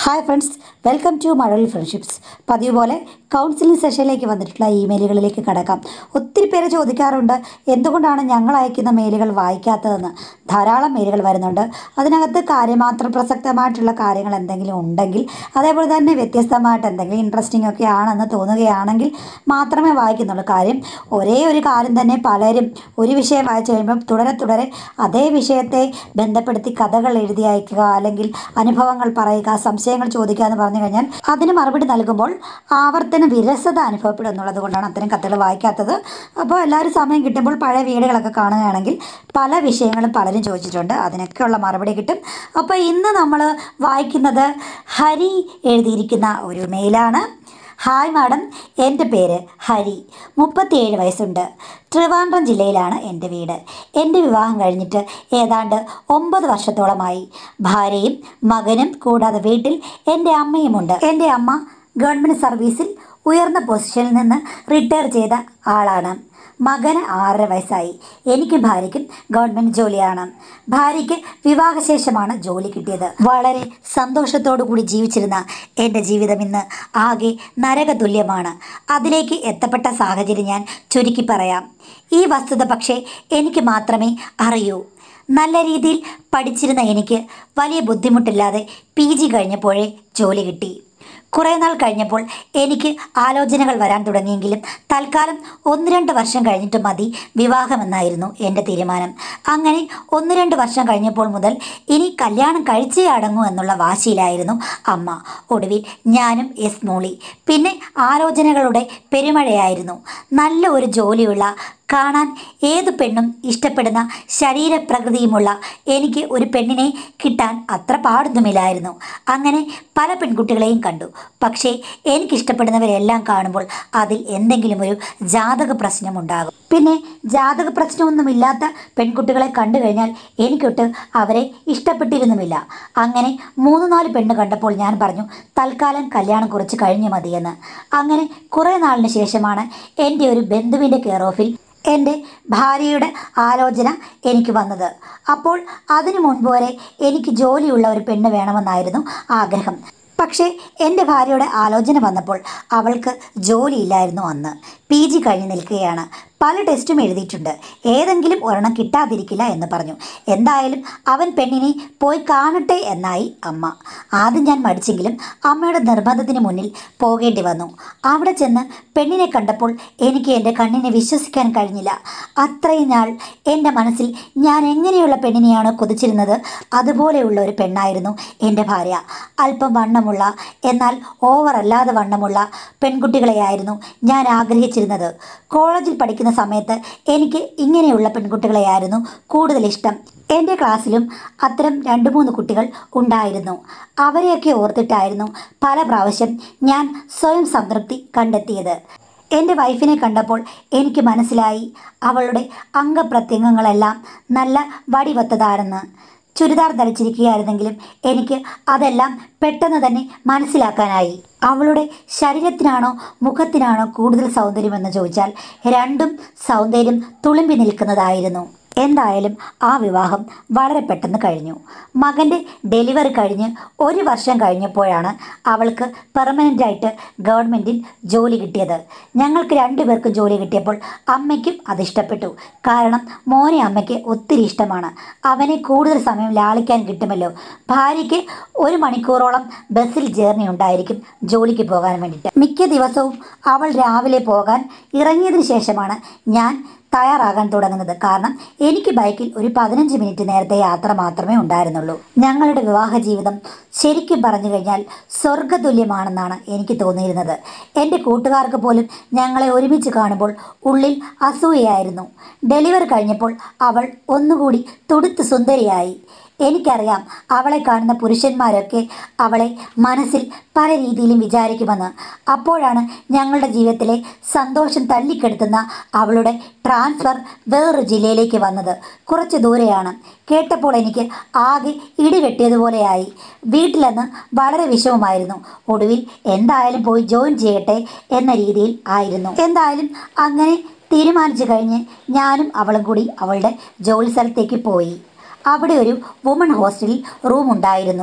hi friends welcome to Mazhavil friendships പതിവ് പോലെ counselling സെഷനിലേക്ക് വന്നിട്ടുള്ള ഇമെയിലുകളിലേക്ക് കടക്കാം ഒത്തിരി പേര് ചോദിക്കാറുണ്ട് എന്തുകൊണ്ടാണ് ഞങ്ങൾ അയക്കുന്ന മെയിലുകൾ വായിക്കാത്തതെന്ന് ധാരാളം മെയിലുകൾ വരുന്നുണ്ട് അതിനകത്ത് കാര്യമാത്രം പ്രസക്തമായിട്ടുള്ള കാര്യങ്ങൾ എന്തെങ്കിലും ഉണ്ടെങ്കിൽ അതേപോലെ തന്നെ വ്യത്യസ്തമായിട്ട് എന്തെങ്കിലും ഇൻട്രസ്റ്റിംഗ് ഒക്കെ ആണെന്ന് തോന്നുകയാണെങ്കിൽ മാത്രമേ വായിക്കുന്നുള്ളൂ കാര്യം ഒരേ ഒരു കാര്യം തന്നെ പലരും ഒരു വിഷയം വായിച്ചു കഴിയുമ്പം തുടരെ തുടരെ അതേ വിഷയത്തെ ബന്ധപ്പെടുത്തി കഥകൾ എഴുതി അയക്കുക അല്ലെങ്കിൽ അനുഭവങ്ങൾ പറയുക സംശയങ്ങൾ ചോദിക്കുക എന്ന് പറഞ്ഞു കഴിഞ്ഞാൽ അതിന് മറുപടി നൽകുമ്പോൾ ആവർത്തന വിരസത അനുഭവപ്പെടും എന്നുള്ളത് കൊണ്ടാണ് അത്തരം കഥകൾ വായിക്കാത്തത് അപ്പോൾ എല്ലാവരും സമയം കിട്ടുമ്പോൾ പഴയ വീടുകളൊക്കെ കാണുകയാണെങ്കിൽ പല വിഷയങ്ങളും പലരും ചോദിച്ചിട്ടുണ്ട് അതിനൊക്കെയുള്ള മറുപടി കിട്ടും അപ്പോൾ ഇന്ന് നമ്മൾ വായിക്കുന്നത് ഹരി എഴുതിയിരിക്കുന്ന ഒരു മെയിലാണ് ഹായ് മാഡം എൻ്റെ പേര് ഹരി മുപ്പത്തിയേഴ് വയസ്സുണ്ട് ട്രിവാൻഡ്രം ജില്ലയിലാണ് എൻ്റെ വീട് എൻ്റെ വിവാഹം കഴിഞ്ഞിട്ട് ഏതാണ്ട് ഒമ്പത് വർഷത്തോളമായി ഭാര്യയും മകനും കൂടാതെ വീട്ടിൽ എൻ്റെ അമ്മയുമുണ്ട് എൻ്റെ അമ്മ ഗവൺമെൻറ് സർവീസിൽ ഉയർന്ന പൊസിഷനിൽ നിന്ന് റിട്ടയർ ചെയ്ത ആളാണ് മകന് ആറര വയസ്സായി എനിക്കും ഭാര്യയ്ക്കും ഗവൺമെൻറ് ജോലിയാണ് ഭാര്യയ്ക്ക് വിവാഹശേഷമാണ് ജോലി കിട്ടിയത് വളരെ സന്തോഷത്തോടു കൂടി ജീവിച്ചിരുന്ന എൻ്റെ ജീവിതം ഇന്ന് ആകെ നരകതുല്യമാണ് അതിലേക്ക് എത്തപ്പെട്ട സാഹചര്യം ഞാൻ ചുരുക്കി പറയാം ഈ വസ്തുത പക്ഷേ എനിക്ക് മാത്രമേ അറിയൂ നല്ല രീതിയിൽ പഠിച്ചിരുന്ന എനിക്ക് വലിയ ബുദ്ധിമുട്ടില്ലാതെ പി ജി കഴിഞ്ഞപ്പോഴേ ജോലി കിട്ടി കുറേ നാൾ കഴിഞ്ഞപ്പോൾ എനിക്ക് ആലോചനകൾ വരാൻ തുടങ്ങിയെങ്കിലും തൽക്കാലം ഒന്ന് രണ്ട് വർഷം കഴിഞ്ഞിട്ട് മതി വിവാഹമെന്നായിരുന്നു എൻ്റെ തീരുമാനം അങ്ങനെ ഒന്ന് രണ്ട് വർഷം കഴിഞ്ഞപ്പോൾ മുതൽ ഇനി കല്യാണം കഴിച്ചേ അടങ്ങൂ എന്നുള്ള വാശിയിലായിരുന്നു അമ്മ ഒടുവിൽ ഞാനും എസ് മോളി പിന്നെ ആലോചനകളുടെ പെരുമഴയായിരുന്നു നല്ല ഒരു ജോലിയുള്ള കാണാൻ ഏത് പെണ്ണും ഇഷ്ടപ്പെടുന്ന ശരീരപ്രകൃതിയുമുള്ള എനിക്ക് ഒരു പെണ്ണിനെ കിട്ടാൻ അത്ര പാടൊന്നുമില്ലായിരുന്നു അങ്ങനെ പല പെൺകുട്ടികളെയും കണ്ടു പക്ഷേ എനിക്കിഷ്ടപ്പെടുന്നവരെല്ലാം കാണുമ്പോൾ അതിൽ എന്തെങ്കിലും ഒരു ജാതക പ്രശ്നമുണ്ടാകും പിന്നെ ജാതക പ്രശ്നമൊന്നുമില്ലാത്ത പെൺകുട്ടികളെ കണ്ടു കഴിഞ്ഞാൽ എനിക്കൊട്ട് അവരെ ഇഷ്ടപ്പെട്ടിരുന്നുമില്ല അങ്ങനെ മൂന്ന് നാല് പെണ്ണ് കണ്ടപ്പോൾ ഞാൻ പറഞ്ഞു തൽക്കാലം കല്യാണം കുറച്ച് കഴിഞ്ഞു മതിയെന്ന് അങ്ങനെ കുറേ നാളിന് ശേഷമാണ് എൻ്റെ ഒരു ബന്ധുവിൻ്റെ കെയർ ഓഫിൽ എൻ്റെ ഭാര്യയുടെ ആലോചന എനിക്ക് വന്നത് അപ്പോൾ അതിനു മുൻപ് വരെ എനിക്ക് ജോലിയുള്ള ഒരു പെണ്ണ് വേണമെന്നായിരുന്നു ആഗ്രഹം പക്ഷേ എൻ്റെ ഭാര്യയുടെ ആലോചന വന്നപ്പോൾ അവൾക്ക് ജോലിയില്ലായിരുന്നു അന്ന് പി ജി കഴിഞ്ഞ് നിൽക്കുകയാണ് പല ടെസ്റ്റും എഴുതിയിട്ടുണ്ട് ഏതെങ്കിലും ഒരെണ്ണം കിട്ടാതിരിക്കില്ല എന്ന് പറഞ്ഞു എന്തായാലും അവൻ പെണ്ണിനെ പോയി കാണട്ടെ എന്നായി അമ്മ ആദ്യം ഞാൻ മടിച്ചെങ്കിലും അമ്മയുടെ നിർബന്ധത്തിന് മുന്നിൽ പോകേണ്ടി വന്നു അവിടെ ചെന്ന് പെണ്ണിനെ കണ്ടപ്പോൾ എനിക്ക് എൻ്റെ കണ്ണിനെ വിശ്വസിക്കാൻ കഴിഞ്ഞില്ല അത്രയും നാൾ എൻ്റെ മനസ്സിൽ ഞാൻ എങ്ങനെയുള്ള പെണ്ണിനെയാണ് കൊതിച്ചിരുന്നത് അതുപോലെയുള്ള ഒരു പെണ്ണായിരുന്നു എൻ്റെ ഭാര്യ അല്പം വണ്ണമുള്ള എന്നാൽ ഓവർ അല്ലാതെ വണ്ണമുള്ള പെൺകുട്ടികളെയായിരുന്നു ഞാൻ ആഗ്രഹിച്ചിരുന്നത് കോളേജിൽ പഠിക്കുന്ന സമയത്ത് എനിക്ക് ഇങ്ങനെയുള്ള പെൺകുട്ടികളെയായിരുന്നു കൂടുതൽ ഇഷ്ടം എൻ്റെ ക്ലാസ്സിലും അത്തരം രണ്ട് മൂന്ന് കുട്ടികൾ ഉണ്ടായിരുന്നു അവരെയൊക്കെ ഓർത്തിട്ടായിരുന്നു പല പ്രാവശ്യം ഞാൻ സ്വയം സംതൃപ്തി കണ്ടെത്തിയത് എൻ്റെ വൈഫിനെ കണ്ടപ്പോൾ എനിക്ക് മനസ്സിലായി അവളുടെ അംഗപ്രത്യംഗങ്ങളെല്ലാം നല്ല വടിവത്തതാണെന്ന് ചുരിദാർ ധരിച്ചിരിക്കുകയായിരുന്നെങ്കിലും എനിക്ക് അതെല്ലാം പെട്ടെന്ന് തന്നെ മനസ്സിലാക്കാനായി അവളുടെ ശരീരത്തിനാണോ മുഖത്തിനാണോ കൂടുതൽ സൗന്ദര്യമെന്ന് ചോദിച്ചാൽ രണ്ടും സൗന്ദര്യം തുളുമ്പി നിൽക്കുന്നതായിരുന്നു എന്തായാലും ആ വിവാഹം വളരെ പെട്ടെന്ന് കഴിഞ്ഞു മകൻ്റെ ഡെലിവറി കഴിഞ്ഞ് ഒരു വർഷം കഴിഞ്ഞപ്പോഴാണ് അവൾക്ക് പെർമനൻ്റ് ആയിട്ട് ഗവൺമെൻറ്റിൽ ജോലി കിട്ടിയത് ഞങ്ങൾക്ക് രണ്ടുപേർക്കും ജോലി കിട്ടിയപ്പോൾ അമ്മയ്ക്കും അത് ഇഷ്ടപ്പെട്ടു കാരണം മോനെ അമ്മയ്ക്ക് ഒത്തിരി ഇഷ്ടമാണ് അവനെ കൂടുതൽ സമയം ലാളിക്കാൻ കിട്ടുമല്ലോ ഭാര്യയ്ക്ക് ഒരു മണിക്കൂറോളം ബസ്സിൽ ജേർണി ഉണ്ടായിരിക്കും ജോലിക്ക് പോകാൻ വേണ്ടിയിട്ട് മിക്ക ദിവസവും അവൾ രാവിലെ പോകാൻ ഇറങ്ങിയതിന് ശേഷമാണ് ഞാൻ തയ്യാറാകാൻ തുടങ്ങുന്നത് കാരണം എനിക്ക് ബൈക്കിൽ ഒരു പതിനഞ്ച് മിനിറ്റ് നേരത്തെ യാത്ര മാത്രമേ ഉണ്ടായിരുന്നുള്ളൂ ഞങ്ങളുടെ വിവാഹ ജീവിതം ശരിക്കും പറഞ്ഞു കഴിഞ്ഞാൽ സ്വർഗതുല്യമാണെന്നാണ് എനിക്ക് തോന്നിയിരുന്നത് എൻ്റെ കൂട്ടുകാർക്ക് പോലും ഞങ്ങളെ ഒരുമിച്ച് കാണുമ്പോൾ ഉള്ളിൽ അസൂയയായിരുന്നു ഡെലിവറി കഴിഞ്ഞപ്പോൾ അവൾ ഒന്നുകൂടി തുടുത്ത് സുന്ദരിയായി എനിക്കറിയാം അവളെ കാണുന്ന പുരുഷന്മാരൊക്കെ അവളെ മനസ്സിൽ പല രീതിയിലും വിചാരിക്കുമെന്ന് അപ്പോഴാണ് ഞങ്ങളുടെ ജീവിതത്തിലെ സന്തോഷം തല്ലിക്കെടുത്തുന്ന അവളുടെ ട്രാൻസ്ഫർ വേറൊരു ജില്ലയിലേക്ക് വന്നത് കുറച്ച് ദൂരെയാണ് കേട്ടപ്പോൾ എനിക്ക് ആകെ ഇടിവെട്ടിയതുപോലെയായി വീട്ടിലെന്ന് വളരെ വിഷമമായിരുന്നു ഒടുവിൽ എന്തായാലും പോയി ജോയിൻ ചെയ്യട്ടെ എന്ന രീതിയിൽ ആയിരുന്നു എന്തായാലും അങ്ങനെ തീരുമാനിച്ചു കഴിഞ്ഞ് ഞാനും അവളും കൂടി അവളുടെ ജോലി സ്ഥലത്തേക്ക് പോയി അവിടെ ഒരു വുമൺ ഹോസ്റ്റലിൽ റൂം ഉണ്ടായിരുന്നു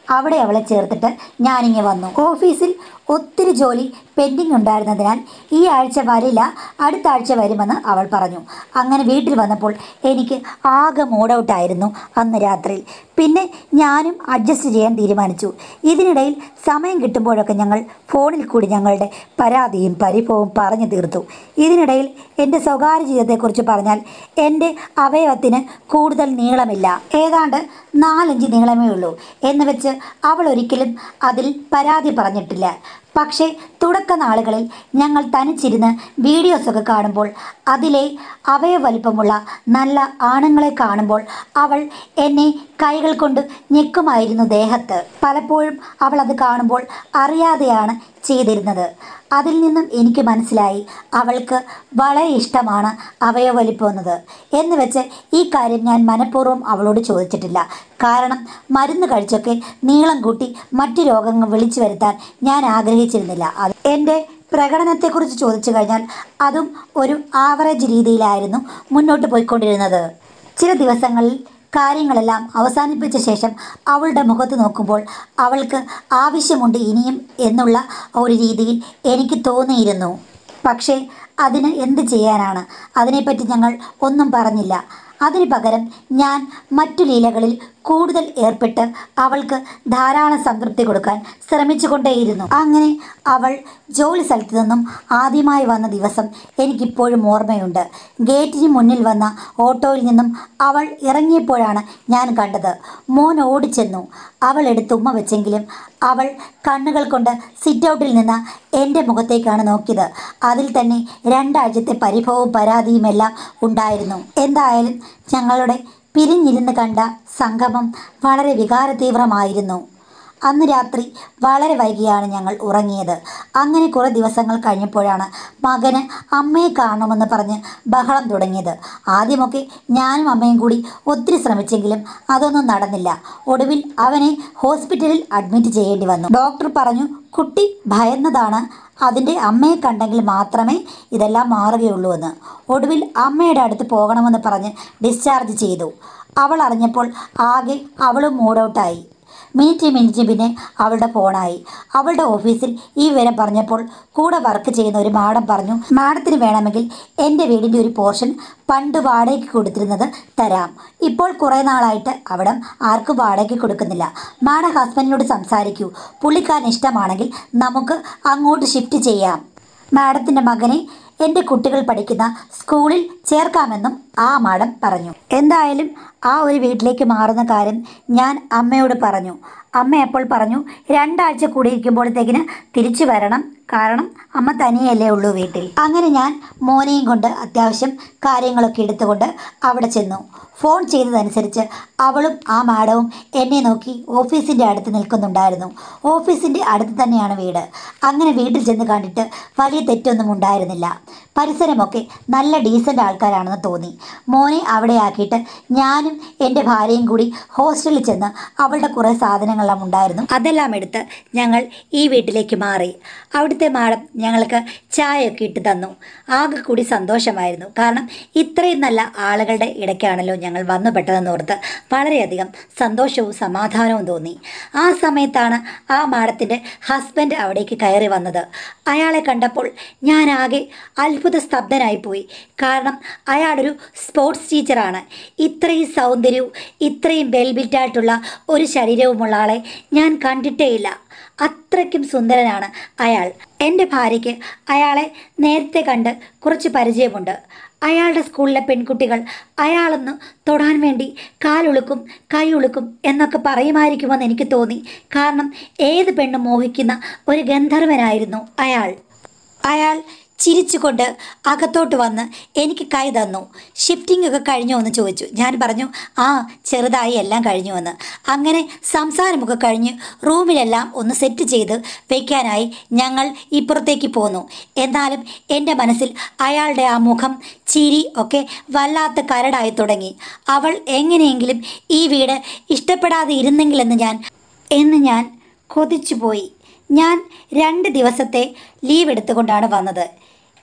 അവിടെ അവളെ ചേർത്തിട്ട് ഞാനിങ്ങ് വന്നു ഓഫീസിൽ ഒത്തിരി ജോലി പെൻഡിങ് ഉണ്ടായിരുന്നതിനാൽ ഈ ആഴ്ച വരില്ല അടുത്ത ആഴ്ച വരുമെന്ന് അവൾ പറഞ്ഞു അങ്ങനെ വീട്ടിൽ വന്നപ്പോൾ എനിക്ക് ആകെ മൂഡൗട്ടായിരുന്നു അന്ന് രാത്രി പിന്നെ ഞാനും അഡ്ജസ്റ്റ് ചെയ്യാൻ തീരുമാനിച്ചു ഇതിനിടയിൽ സമയം കിട്ടുമ്പോഴൊക്കെ ഞങ്ങൾ ഫോണിൽ കൂടി ഞങ്ങളുടെ പരാതിയും പരിഭവവും പറഞ്ഞു തീർത്തു ഇതിനിടയിൽ എൻ്റെ സ്വകാര്യ ജീവിതത്തെക്കുറിച്ച് പറഞ്ഞാൽ എൻ്റെ അവയവത്തിന് കൂടുതൽ നീളമില്ല ഏതാണ്ട് നാലഞ്ച് നീളമേ ഉള്ളൂ എന്ന് വെച്ച് അവൾ ഒരിക്കലും അതിൽ പരാതി പറഞ്ഞിട്ടില്ല പക്ഷേ തുടക്ക നാളുകളിൽ ഞങ്ങൾ തനിച്ചിരുന്ന് വീഡിയോസൊക്കെ കാണുമ്പോൾ അതിലെ അവയവലിപ്പമുള്ള നല്ല ആണുങ്ങളെ കാണുമ്പോൾ അവൾ എന്നെ കൈകൾ കൊണ്ട് ഞെക്കുമായിരുന്നു ദേഹത്ത് പലപ്പോഴും അവൾ അത് കാണുമ്പോൾ അറിയാതെയാണ് ചെയ്തിരുന്നത് അതിൽ നിന്നും എനിക്ക് മനസ്സിലായി അവൾക്ക് വളരെ ഇഷ്ടമാണ് അവയവലിപ്പം എന്നത് എന്ന് വെച്ച് ഈ കാര്യം ഞാൻ മനഃപൂർവ്വം അവളോട് ചോദിച്ചിട്ടില്ല കാരണം മരുന്ന് കഴിച്ചൊക്കെ നീളം കൂട്ടി മറ്റു രോഗങ്ങൾ വിളിച്ചു വരുത്താൻ ഞാൻ ആഗ്രഹിച്ചിരുന്നില്ല അത് എൻ്റെ പ്രകടനത്തെക്കുറിച്ച് ചോദിച്ചു കഴിഞ്ഞാൽ അതും ഒരു ആവറേജ് രീതിയിലായിരുന്നു മുന്നോട്ട് പോയിക്കൊണ്ടിരുന്നത് ചില ദിവസങ്ങളിൽ കാര്യങ്ങളെല്ലാം അവസാനിപ്പിച്ച ശേഷം അവളുടെ മുഖത്ത് നോക്കുമ്പോൾ അവൾക്ക് ആവശ്യമുണ്ട് ഇനിയും എന്നുള്ള ഒരു രീതിയിൽ എനിക്ക് തോന്നിയിരുന്നു പക്ഷേ അതിന് എന്ത് ചെയ്യാനാണ് അതിനെപ്പറ്റി ഞങ്ങൾ ഒന്നും പറഞ്ഞില്ല അതിന് പകരം ഞാൻ മറ്റു ലീലകളിൽ കൂടുതൽ ഏർപ്പെട്ട് അവൾക്ക് ധാരാളം സംതൃപ്തി കൊടുക്കാൻ ശ്രമിച്ചുകൊണ്ടേയിരുന്നു അങ്ങനെ അവൾ ജോലി സ്ഥലത്ത് നിന്നും ആദ്യമായി വന്ന ദിവസം എനിക്കിപ്പോഴും ഓർമ്മയുണ്ട് ഗേറ്റിന് മുന്നിൽ വന്ന ഓട്ടോയിൽ നിന്നും അവൾ ഇറങ്ങിയപ്പോഴാണ് ഞാൻ കണ്ടത് മോൻ ഓടിച്ചെന്നു അവൾ എടുത്ത് ഉമ്മ വെച്ചെങ്കിലും അവൾ കണ്ണുകൾ കൊണ്ട് സിറ്റ് ഔട്ടിൽ നിന്ന് എൻ്റെ മുഖത്തേക്കാണ് നോക്കിയത് അതിൽ തന്നെ രണ്ടാഴ്ചത്തെ പരിഭവവും പരാതിയും എല്ലാം ഉണ്ടായിരുന്നു എന്തായാലും ഞങ്ങളുടെ പിരിഞ്ഞിരുന്ന് കണ്ട സംഗമം വളരെ വികാരതീവ്രമായിരുന്നു അന്ന് രാത്രി വളരെ വൈകിയാണ് ഞങ്ങൾ ഉറങ്ങിയത് അങ്ങനെ കുറേ ദിവസങ്ങൾ കഴിഞ്ഞപ്പോഴാണ് മകന് അമ്മയെ കാണണമെന്ന് പറഞ്ഞ് ബഹളം തുടങ്ങിയത് ആദ്യമൊക്കെ ഞാനും അമ്മയും കൂടി ഒത്തിരി ശ്രമിച്ചെങ്കിലും അതൊന്നും നടന്നില്ല ഒടുവിൽ അവനെ ഹോസ്പിറ്റലിൽ അഡ്മിറ്റ് ചെയ്യേണ്ടി വന്നു ഡോക്ടർ പറഞ്ഞു കുട്ടി ഭയന്നതാണ് അതിൻ്റെ അമ്മയെ കണ്ടെങ്കിൽ മാത്രമേ ഇതെല്ലാം മാറുകയുള്ളൂ എന്ന് ഒടുവിൽ അമ്മയുടെ അടുത്ത് പോകണമെന്ന് പറഞ്ഞ് ഡിസ്ചാർജ് ചെയ്തു അവൾ അറിഞ്ഞപ്പോൾ ആകെ അവളും മൂഡൗട്ടായി മിനിറ്റ് മിനിറ്റ് പിന്നെ അവളുടെ ഫോണായി അവളുടെ ഓഫീസിൽ ഈ വിവരം പറഞ്ഞപ്പോൾ കൂടെ വർക്ക് ചെയ്യുന്ന ഒരു മാഡം പറഞ്ഞു മാഡത്തിന് വേണമെങ്കിൽ എൻ്റെ വീടിൻ്റെ ഒരു പോർഷൻ പണ്ട് വാടകയ്ക്ക് കൊടുത്തിരുന്നത് തരാം ഇപ്പോൾ കുറേ നാളായിട്ട് അവിടെ ആർക്കും വാടകയ്ക്ക് കൊടുക്കുന്നില്ല മാഡം ഹസ്ബൻഡിനോട് സംസാരിക്കൂ പുള്ളിക്കാരൻ ഇഷ്ടമാണെങ്കിൽ നമുക്ക് അങ്ങോട്ട് ഷിഫ്റ്റ് ചെയ്യാം മാഡത്തിൻ്റെ മകനെ എൻ്റെ കുട്ടികൾ പഠിക്കുന്ന സ്കൂളിൽ ചേർക്കാമെന്നും ആ മാഡം പറഞ്ഞു എന്തായാലും ആ ഒരു വീട്ടിലേക്ക് മാറുന്ന കാര്യം ഞാൻ അമ്മയോട് പറഞ്ഞു അമ്മ അപ്പോൾ പറഞ്ഞു രണ്ടാഴ്ച കൂടി ഇരിക്കുമ്പോഴത്തേക്കിന് തിരിച്ചു വരണം കാരണം അമ്മ തനിയല്ലേ ഉള്ളൂ വീട്ടിൽ അങ്ങനെ ഞാൻ മോനെയും കൊണ്ട് അത്യാവശ്യം കാര്യങ്ങളൊക്കെ എടുത്തുകൊണ്ട് അവിടെ ചെന്നു ഫോൺ ചെയ്തതനുസരിച്ച് അവളും ആ മാഡവും എന്നെ നോക്കി ഓഫീസിൻ്റെ അടുത്ത് നിൽക്കുന്നുണ്ടായിരുന്നു ഓഫീസിൻ്റെ അടുത്ത് തന്നെയാണ് വീട് അങ്ങനെ വീട്ടിൽ ചെന്ന് കണ്ടിട്ട് വലിയ തെറ്റൊന്നും ഉണ്ടായിരുന്നില്ല പരിസരമൊക്കെ നല്ല ഡീസൻ്റ് ആൾക്കാരാണെന്ന് തോന്നി മോനെ അവിടെ ആക്കിയിട്ട് ഞാനും എൻ്റെ ഭാര്യയും കൂടി ഹോസ്റ്റലിൽ ചെന്ന് അവളുടെ കുറേ സാധനങ്ങളെല്ലാം ഉണ്ടായിരുന്നു അതെല്ലാം എടുത്ത് ഞങ്ങൾ ഈ വീട്ടിലേക്ക് മാറി അവിടുത്തെ മാഡം ഞങ്ങൾക്ക് ചായയൊക്കെ ഇട്ട് തന്നു ആകെ കൂടി സന്തോഷമായിരുന്നു കാരണം ഇത്രയും നല്ല ആളുകളുടെ ഇടയ്ക്കാണല്ലോ ഞങ്ങൾ വന്നു പെട്ടതെന്ന് ഓർത്ത് വളരെയധികം സന്തോഷവും സമാധാനവും തോന്നി ആ സമയത്താണ് ആ മാഡത്തിൻ്റെ ഹസ്ബൻഡ് അവിടേക്ക് കയറി വന്നത് അയാളെ കണ്ടപ്പോൾ ഞാൻ ആകെ അത്ഭുത സ്തബ്ധനായിപ്പോയി കാരണം അയാളൊരു സ്പോർട്സ് ടീച്ചറാണ് ഇത്രയും സൗന്ദര്യവും ഇത്രയും വെൽബിറ്റായിട്ടുള്ള ഒരു ശരീരവുമുള്ള ആളെ ഞാൻ കണ്ടിട്ടേയില്ല അത്രയ്ക്കും സുന്ദരനാണ് അയാൾ എൻ്റെ ഭാര്യയ്ക്ക് അയാളെ നേരത്തെ കണ്ട് കുറച്ച് പരിചയമുണ്ട് അയാളുടെ സ്കൂളിലെ പെൺകുട്ടികൾ അയാളൊന്ന് തൊടാൻ വേണ്ടി കാലുളുക്കും കൈയുളുക്കും എന്നൊക്കെ പറയുമായിരിക്കുമെന്ന് എനിക്ക് തോന്നി കാരണം ഏത് പെണ്ണും മോഹിക്കുന്ന ഒരു ഗന്ധർവനായിരുന്നു അയാൾ അയാൾ ചിരിച്ചുകൊണ്ട് അകത്തോട്ട് വന്ന് എനിക്ക് കൈ തന്നു ഷിഫ്റ്റിംഗ് ഒക്കെ കഴിഞ്ഞോ എന്ന് ചോദിച്ചു ഞാൻ പറഞ്ഞു ആ ചെറുതായി എല്ലാം കഴിഞ്ഞു എന്ന് അങ്ങനെ സംസാരമൊക്കെ കഴിഞ്ഞ് റൂമിലെല്ലാം ഒന്ന് സെറ്റ് ചെയ്ത് വയ്ക്കാനായി ഞങ്ങൾ ഇപ്പുറത്തേക്ക് പോന്നു എന്നാലും എൻ്റെ മനസ്സിൽ അയാളുടെ ആ മുഖം ചിരി ഒക്കെ വല്ലാത്ത കരടായി തുടങ്ങി അവൾ എങ്ങനെയെങ്കിലും ഈ വീട് ഇഷ്ടപ്പെടാതെ ഇരുന്നെങ്കിലെന്ന് ഞാൻ എന്ന് ഞാൻ കൊതിച്ചുപോയി ഞാൻ രണ്ട് ദിവസത്തെ ലീവ് എടുത്തുകൊണ്ടാണ് വന്നത്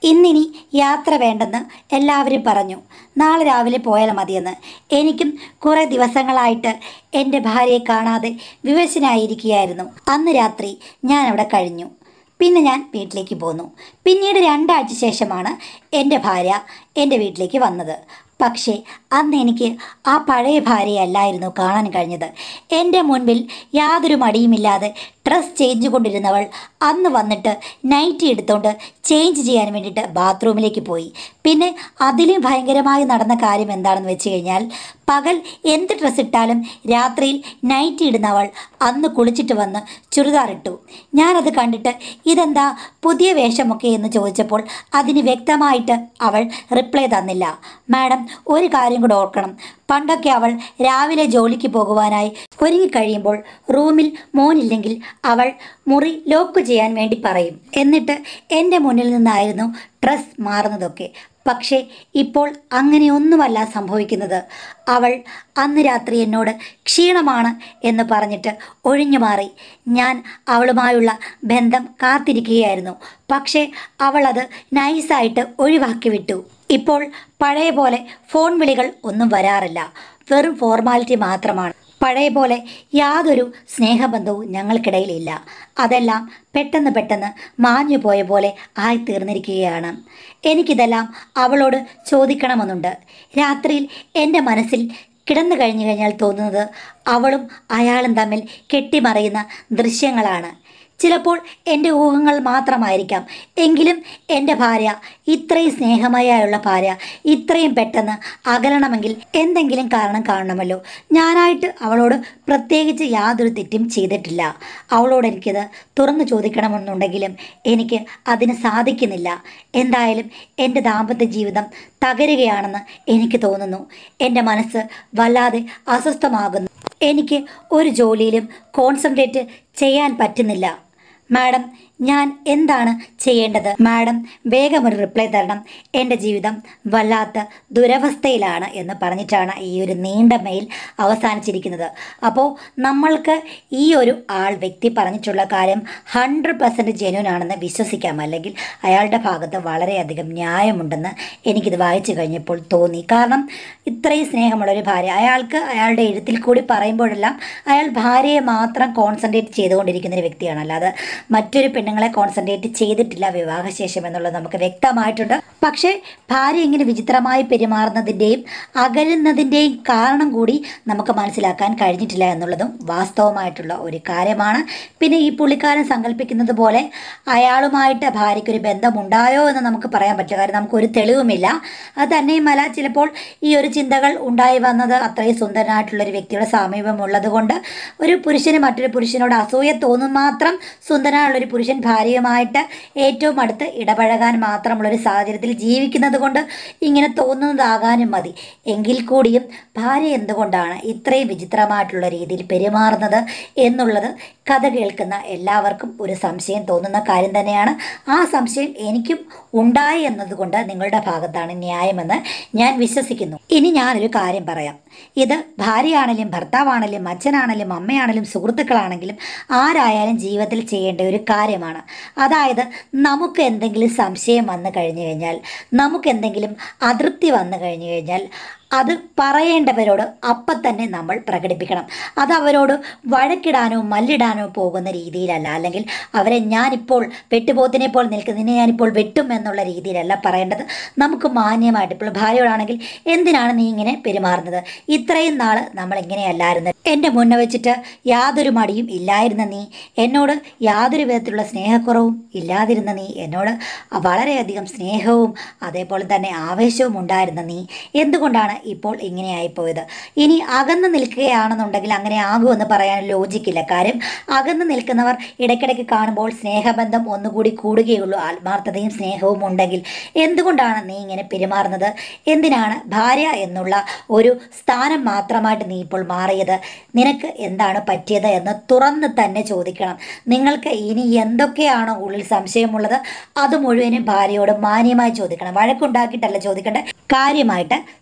ഇന്നിനി യാത്ര വേണ്ടെന്ന് എല്ലാവരും പറഞ്ഞു നാളെ രാവിലെ പോയാൽ മതിയെന്ന് എനിക്കും കുറേ ദിവസങ്ങളായിട്ട് എൻ്റെ ഭാര്യയെ കാണാതെ വിവശനായിരിക്കുകയായിരുന്നു അന്ന് രാത്രി ഞാൻ അവിടെ കഴിഞ്ഞു പിന്നെ ഞാൻ വീട്ടിലേക്ക് പോന്നു പിന്നീട് രണ്ടാഴ്ച ശേഷമാണ് എൻ്റെ ഭാര്യ എൻ്റെ വീട്ടിലേക്ക് വന്നത് പക്ഷേ അന്ന് എനിക്ക് ആ പഴയ ഭാര്യയല്ലായിരുന്നു കാണാൻ കഴിഞ്ഞത് എൻ്റെ മുൻപിൽ യാതൊരു മടിയുമില്ലാതെ ഡ്രസ് ചേഞ്ച് കൊണ്ടിരുന്നവൾ അന്ന് വന്നിട്ട് നൈറ്റി എടുത്തുകൊണ്ട് ചേഞ്ച് ചെയ്യാൻ വേണ്ടിയിട്ട് ബാത്റൂമിലേക്ക് പോയി പിന്നെ അതിലും ഭയങ്കരമായി നടന്ന കാര്യം എന്താണെന്ന് വെച്ച് കഴിഞ്ഞാൽ പകൽ എന്ത് ഡ്രസ്സ് ഇട്ടാലും രാത്രിയിൽ നൈറ്റി ഇടുന്നവൾ അന്ന് കുളിച്ചിട്ട് വന്ന് ചുരിദാർ ഇട്ടു ഞാനത് കണ്ടിട്ട് ഇതെന്താ പുതിയ വേഷമൊക്കെ എന്ന് ചോദിച്ചപ്പോൾ അതിന് വ്യക്തമായിട്ട് അവൾ റിപ്ലൈ തന്നില്ല മാഡം ഒരു കാര്യം കൂടെ ഓർക്കണം പണ്ടൊക്കെ അവൾ രാവിലെ ജോലിക്ക് പോകുവാനായി ഒരുങ്ങിക്കഴിയുമ്പോൾ റൂമിൽ മോനില്ലെങ്കിൽ അവൾ മുറി ലോക്ക് ചെയ്യാൻ വേണ്ടി പറയും എന്നിട്ട് എൻ്റെ മുന്നിൽ നിന്നായിരുന്നു ഡ്രസ് മാറുന്നതൊക്കെ പക്ഷേ ഇപ്പോൾ അങ്ങനെയൊന്നുമല്ല സംഭവിക്കുന്നത് അവൾ അന്ന് രാത്രി എന്നോട് ക്ഷീണമാണ് എന്ന് പറഞ്ഞിട്ട് ഒഴിഞ്ഞു മാറി ഞാൻ അവളുമായുള്ള ബന്ധം കാത്തിരിക്കുകയായിരുന്നു പക്ഷേ അവൾ അത് നൈസായിട്ട് ഒഴിവാക്കി വിട്ടു ഇപ്പോൾ പഴയ പോലെ ഫോൺ വിളികൾ ഒന്നും വരാറില്ല വെറും ഫോർമാലിറ്റി മാത്രമാണ് പഴയ പോലെ യാതൊരു സ്നേഹബന്ധവും ഞങ്ങൾക്കിടയിലില്ല അതെല്ലാം പെട്ടെന്ന് പെട്ടെന്ന് മാഞ്ഞു പോയ പോലെ ആയിത്തീർന്നിരിക്കുകയാണ് എനിക്കിതെല്ലാം അവളോട് ചോദിക്കണമെന്നുണ്ട് രാത്രിയിൽ എൻ്റെ മനസ്സിൽ കിടന്നു കഴിഞ്ഞു കഴിഞ്ഞാൽ തോന്നുന്നത് അവളും അയാളും തമ്മിൽ കെട്ടിമറയുന്ന ദൃശ്യങ്ങളാണ് ചിലപ്പോൾ എൻ്റെ ഊഹങ്ങൾ മാത്രമായിരിക്കാം എങ്കിലും എൻ്റെ ഭാര്യ ഇത്രയും സ്നേഹമയായുള്ള ഭാര്യ ഇത്രയും പെട്ടെന്ന് അകലണമെങ്കിൽ എന്തെങ്കിലും കാരണം കാണണമല്ലോ ഞാനായിട്ട് അവളോട് പ്രത്യേകിച്ച് യാതൊരു തെറ്റും ചെയ്തിട്ടില്ല അവളോട് എനിക്കത് തുറന്നു ചോദിക്കണമെന്നുണ്ടെങ്കിലും എനിക്ക് അതിന് സാധിക്കുന്നില്ല എന്തായാലും എൻ്റെ ദാമ്പത്യ ജീവിതം തകരുകയാണെന്ന് എനിക്ക് തോന്നുന്നു എൻ്റെ മനസ്സ് വല്ലാതെ അസ്വസ്ഥമാകുന്നു എനിക്ക് ഒരു ജോലിയിലും കോൺസെൻട്രേറ്റ് ചെയ്യാൻ പറ്റുന്നില്ല മാഡം ഞാൻ എന്താണ് ചെയ്യേണ്ടത് മാഡം വേഗം ഒരു റിപ്ലൈ തരണം എൻ്റെ ജീവിതം വല്ലാത്ത ദുരവസ്ഥയിലാണ് എന്ന് പറഞ്ഞിട്ടാണ് ഈ ഒരു നീണ്ട മെയിൽ അവസാനിച്ചിരിക്കുന്നത് അപ്പോൾ നമ്മൾക്ക് ഈ ഒരു ആൾ വ്യക്തി പറഞ്ഞിട്ടുള്ള കാര്യം ഹൺഡ്രഡ് പെർസെൻറ്റ് ജെന്യൂൻ ആണെന്ന് വിശ്വസിക്കാം അല്ലെങ്കിൽ അയാളുടെ ഭാഗത്ത് വളരെയധികം ന്യായമുണ്ടെന്ന് എനിക്കിത് വായിച്ചു കഴിഞ്ഞപ്പോൾ തോന്നി കാരണം ഇത്രയും സ്നേഹമുള്ള ഒരു ഭാര്യ അയാൾക്ക് അയാളുടെ എഴുത്തിൽ കൂടി പറയുമ്പോഴെല്ലാം അയാൾ ഭാര്യയെ മാത്രം കോൺസെൻട്രേറ്റ് ചെയ്തുകൊണ്ടിരിക്കുന്ന ഒരു വ്യക്തിയാണ് അല്ലാതെ മറ്റൊരു പെണ്ണുങ്ങളെ കോൺസെൻട്രേറ്റ് ചെയ്തിട്ടില്ല വിവാഹശേഷം എന്നുള്ളത് നമുക്ക് വ്യക്തമായിട്ടുണ്ട് പക്ഷേ ഭാര്യ ഇങ്ങനെ വിചിത്രമായി പെരുമാറുന്നതിൻ്റെയും അകലുന്നതിൻ്റെയും കാരണം കൂടി നമുക്ക് മനസ്സിലാക്കാൻ കഴിഞ്ഞിട്ടില്ല എന്നുള്ളതും വാസ്തവമായിട്ടുള്ള ഒരു കാര്യമാണ് പിന്നെ ഈ പുള്ളിക്കാരൻ സങ്കല്പിക്കുന്നത് പോലെ അയാളുമായിട്ട് ഭാര്യയ്ക്കൊരു ബന്ധമുണ്ടായോ എന്ന് നമുക്ക് പറയാൻ പറ്റില്ല കാരണം നമുക്കൊരു തെളിവുമില്ല അത് തന്നെയുമല്ല ചിലപ്പോൾ ഈ ഒരു ചിന്തകൾ ഉണ്ടായി വന്നത് അത്രയും സുന്ദരനായിട്ടുള്ള ഒരു വ്യക്തിയുടെ സമീപം ഉള്ളത് കൊണ്ട് ഒരു പുരുഷന് മറ്റൊരു പുരുഷനോട് അസൂയ തോന്നും മാത്രം സുന്ദരനായുള്ള ഒരു പുരുഷൻ ഭാര്യയുമായിട്ട് ഏറ്റവും അടുത്ത് ഇടപഴകാൻ മാത്രമുള്ളൊരു സാഹചര്യത്തിൽ ജീവിക്കുന്നത് കൊണ്ട് ഇങ്ങനെ തോന്നുന്നതാകാനും മതി എങ്കിൽ കൂടിയും ഭാര്യ എന്തുകൊണ്ടാണ് ഇത്രയും വിചിത്രമായിട്ടുള്ള രീതിയിൽ പെരുമാറുന്നത് എന്നുള്ളത് കഥ കേൾക്കുന്ന എല്ലാവർക്കും ഒരു സംശയം തോന്നുന്ന കാര്യം തന്നെയാണ് ആ സംശയം എനിക്കും ഉണ്ടായി എന്നതുകൊണ്ട് നിങ്ങളുടെ ഭാഗത്താണ് ന്യായമെന്ന് ഞാൻ വിശ്വസിക്കുന്നു ഇനി ഞാനൊരു കാര്യം പറയാം ഇത് ഭാര്യയാണെങ്കിലും ഭർത്താവാണെങ്കിലും അച്ഛനാണെങ്കിലും അമ്മയാണെങ്കിലും സുഹൃത്തുക്കളാണെങ്കിലും ആരായാലും ജീവിതത്തിൽ ചെയ്യേണ്ട ഒരു കാര്യമാണ് അതായത് നമുക്ക് എന്തെങ്കിലും സംശയം വന്നു കഴിഞ്ഞു കഴിഞ്ഞാൽ നമുക്ക് എന്തെങ്കിലും അതൃപ്തി വന്നു കഴിഞ്ഞു കഴിഞ്ഞാൽ അത് പറയേണ്ടവരോട് അപ്പം തന്നെ നമ്മൾ പ്രകടിപ്പിക്കണം അത് അവരോട് വഴക്കിടാനോ മല്ലിടാനോ പോകുന്ന രീതിയിലല്ല അല്ലെങ്കിൽ അവരെ ഞാനിപ്പോൾ വെട്ടുപോത്തിനെ പോലെ നിൽക്കുന്ന നിന്നെ ഞാനിപ്പോൾ വെട്ടും എന്നുള്ള രീതിയിലല്ല പറയേണ്ടത് നമുക്ക് മാന്യമായിട്ട് ഇപ്പോൾ ഭാര്യയോടാണെങ്കിൽ എന്തിനാണ് നീ ഇങ്ങനെ പെരുമാറുന്നത് ഇത്രയും നാൾ നമ്മൾ ഇങ്ങനെയല്ലായിരുന്നു എൻ്റെ മുന്നേ വെച്ചിട്ട് യാതൊരു മടിയും ഇല്ലായിരുന്ന നീ എന്നോട് യാതൊരു വിധത്തിലുള്ള സ്നേഹക്കുറവും ഇല്ലാതിരുന്ന നീ എന്നോട് വളരെയധികം സ്നേഹവും അതേപോലെ തന്നെ ആവേശവും ഉണ്ടായിരുന്ന നീ എന്തുകൊണ്ടാണ് ഇപ്പോൾ ഇങ്ങനെയായിപ്പോയത് ഇനി അകന്ന് നിൽക്കുകയാണെന്നുണ്ടെങ്കിൽ അങ്ങനെ ആകുമെന്ന് പറയാൻ ലോജിക്കില്ല കാര്യം അകന്ന് നിൽക്കുന്നവർ ഇടയ്ക്കിടയ്ക്ക് കാണുമ്പോൾ സ്നേഹബന്ധം ഒന്നുകൂടി കൂടുകയുള്ളൂ ആത്മാർത്ഥതയും സ്നേഹവും ഉണ്ടെങ്കിൽ എന്തുകൊണ്ടാണ് നീ ഇങ്ങനെ പെരുമാറുന്നത് എന്തിനാണ് ഭാര്യ എന്നുള്ള ഒരു സ്ഥാനം മാത്രമായിട്ട് നീ ഇപ്പോൾ മാറിയത് നിനക്ക് എന്താണ് പറ്റിയത് എന്ന് തുറന്ന് തന്നെ ചോദിക്കണം നിങ്ങൾക്ക് ഇനി എന്തൊക്കെയാണോ ഉള്ളിൽ സംശയമുള്ളത് അത് മുഴുവനും ഭാര്യയോട് മാന്യമായി ചോദിക്കണം വഴക്കുണ്ടാക്കിയിട്ടല്ല ചോദിക്കേണ്ടത് കാര്യമായിട്ട് സ്നേഹ